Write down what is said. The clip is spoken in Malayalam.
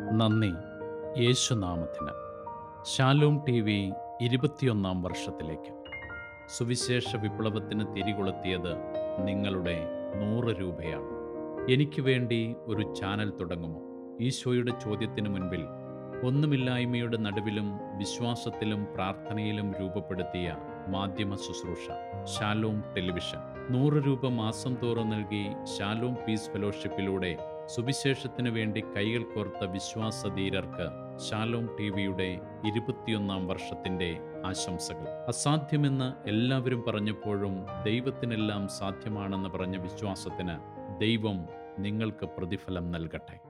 നന്ദി യേശുനാമത്തിന് ശാലോം ടി വി ഇരുപത്തിയൊന്നാം വർഷത്തിലേക്ക് സുവിശേഷ വിപ്ലവത്തിന് തിരികൊളുത്തിയത് നിങ്ങളുടെ നൂറ് രൂപയാണ് എനിക്ക് വേണ്ടി ഒരു ചാനൽ തുടങ്ങുമോ ഈശോയുടെ ചോദ്യത്തിന് മുൻപിൽ ഒന്നുമില്ലായ്മയുടെ നടുവിലും വിശ്വാസത്തിലും പ്രാർത്ഥനയിലും രൂപപ്പെടുത്തിയ മാധ്യമ ശുശ്രൂഷ ഷാലോം ടെലിവിഷൻ നൂറ് രൂപ മാസം തോറും നൽകി ഷാലോം പീസ് ഫെലോഷിപ്പിലൂടെ സുവിശേഷത്തിനു വേണ്ടി കൈകൾ കോർത്ത വിശ്വാസധീരർക്ക് ഷാലോം ടി വിയുടെ ഇരുപത്തിയൊന്നാം വർഷത്തിന്റെ ആശംസകൾ അസാധ്യമെന്ന് എല്ലാവരും പറഞ്ഞപ്പോഴും ദൈവത്തിനെല്ലാം സാധ്യമാണെന്ന് പറഞ്ഞ വിശ്വാസത്തിന് ദൈവം നിങ്ങൾക്ക് പ്രതിഫലം നൽകട്ടെ